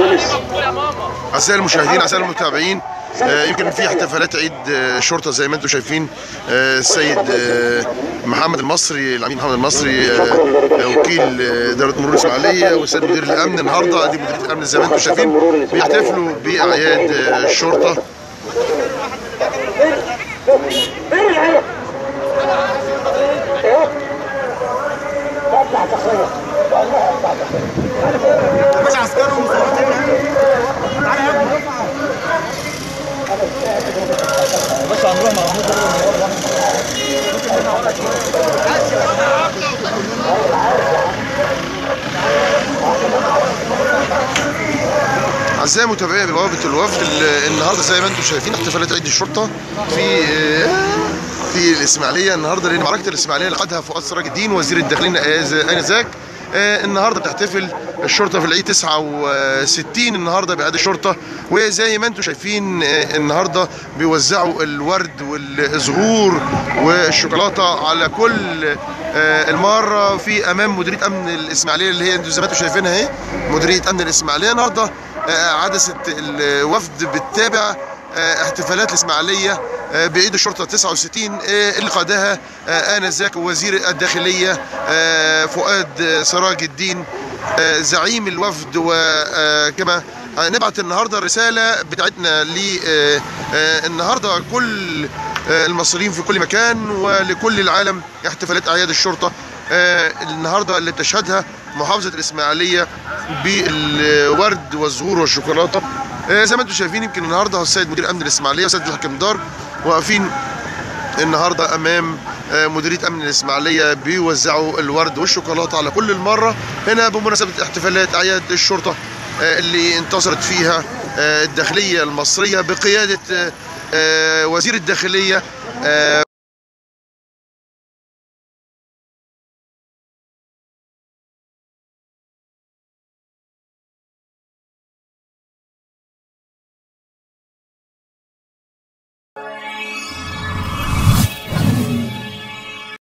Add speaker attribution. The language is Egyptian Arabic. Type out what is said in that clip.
Speaker 1: الخامس
Speaker 2: اعزائي المشاهدين اعزائي المتابعين آه، يمكن في احتفالات عيد آه، الشرطه زي ما انتم شايفين آه، السيد آه، محمد المصري العميد محمد المصري آه، آه، وكيل آه، اداره مرور الاسماعيليه والسيد مدير الامن النهارده دي مديريه الامن زي ما انتم شايفين بيحتفلوا باعياد آه، الشرطه اعزائي متابعي بوابه الوفد ال- النهارده زي ما انتم شايفين احتفالات عيد الشرطه في في الاسماعيليه النهارده لان معركه الاسماعيليه اللي قادها فؤاد سراج الدين وزير الداخليه آز- انذاك آه، النهارده بتحتفل الشرطه في العيد 69 النهارده بعيد الشرطه وزي ما انتم شايفين آه، النهارده بيوزعوا الورد والزهور والشوكولاته على كل آه، المره في امام مديريه امن الاسماعيليه اللي هي زي ما انتم شايفينها اهي مديريه امن الاسماعيليه النهارده آه، عدسه الوفد بتتابع آه، احتفالات الاسماعيليه آه، بعيد الشرطه 69 آه، اللي قادها آه، انذاك وزير الداخليه آه، فؤاد آه، سراج الدين آه، زعيم الوفد وكما نبعت النهارده الرساله بتاعتنا ل آه، آه، النهارده كل آه، المصريين في كل مكان ولكل العالم احتفالات اعياد الشرطه آه، النهارده اللي بتشهدها محافظه الاسماعيليه بالورد والزهور والشوكولاته آه، زي ما انتم شايفين يمكن النهارده السيد مدير امن الاسماعيليه والسيد الحكم دار واقفين النهارده امام آه، مديريه امن الاسماعيليه بيوزعوا الورد والشوكولاته على كل المره هنا بمناسبه احتفالات اعياد الشرطه آه، اللي انتصرت فيها آه، الداخليه المصريه بقياده آه، آه، وزير الداخليه آه،